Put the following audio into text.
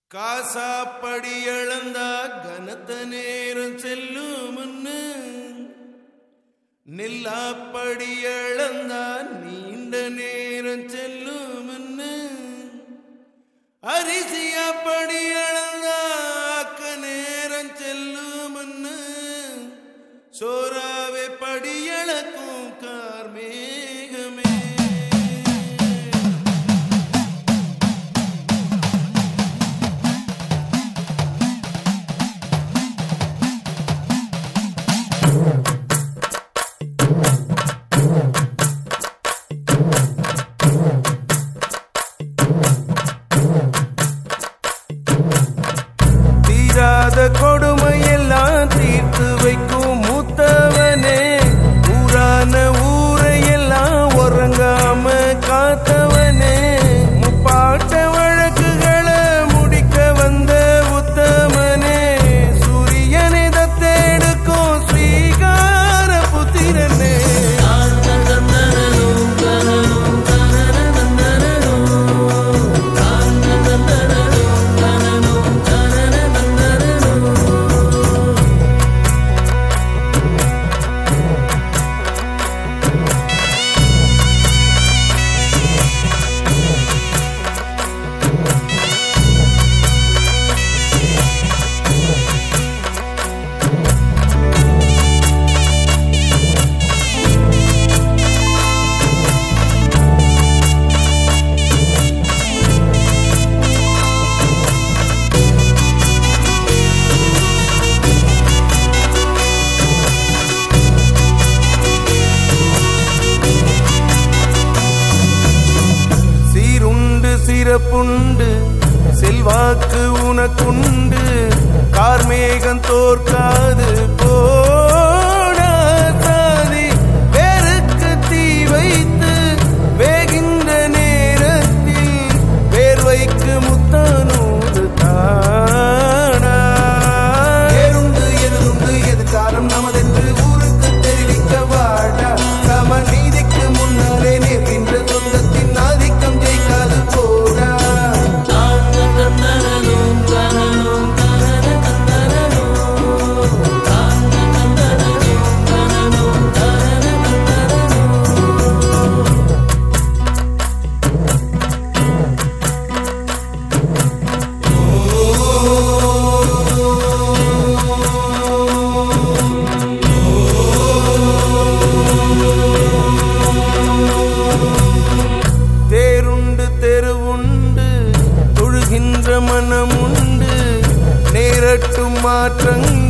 காசாப்படி இழந்தா கனத்த நேரம் செல்லும்னு நில்லாப்படி இழந்தா நீண்ட நேரம் செல்லும்னு அரிசியாப்படி இழந்தா அக்க நேரம் செல்லும்னு சோறாவே படியளக்கும் கார்மேகமே தீராத கொடுமையெல்லாம் தீர்த்து வைக்கும் மூத்தவனே ஊரான ஊரையெல்லாம் உறங்காம காத்தவனே முப்பாட்ட வழக்குகளை முடிக்க வந்த உத்தமனே சூரியனை தத்தெடுக்கும் ஸ்ரீகார புத்திரனே சீருண்டு சிறப்புண்டு செல்வாக்கு உனக்குண்டு கார்மேகம் தோற்காது போடா சாதி வேருக்கு தீ வைத்து வேகின்ற நேரத்தில் வேர்வைக்கு முத்தானோடு தானா ஏறுண்டு எதிர்ந்து எதிர்காலம் நமதென்று ஊருக்கு தெரிவிக்க வாடா சம நீதிக்கு முன்னாலே நிற்கின்ற சொந்தத்தின் ஆதிக்கம் ஜெயிக்காது போடா தேருண்டு தெருவுண்டு தொழுகின்ற மனமுண்டு நேரட்டும் மாற்றங்கள்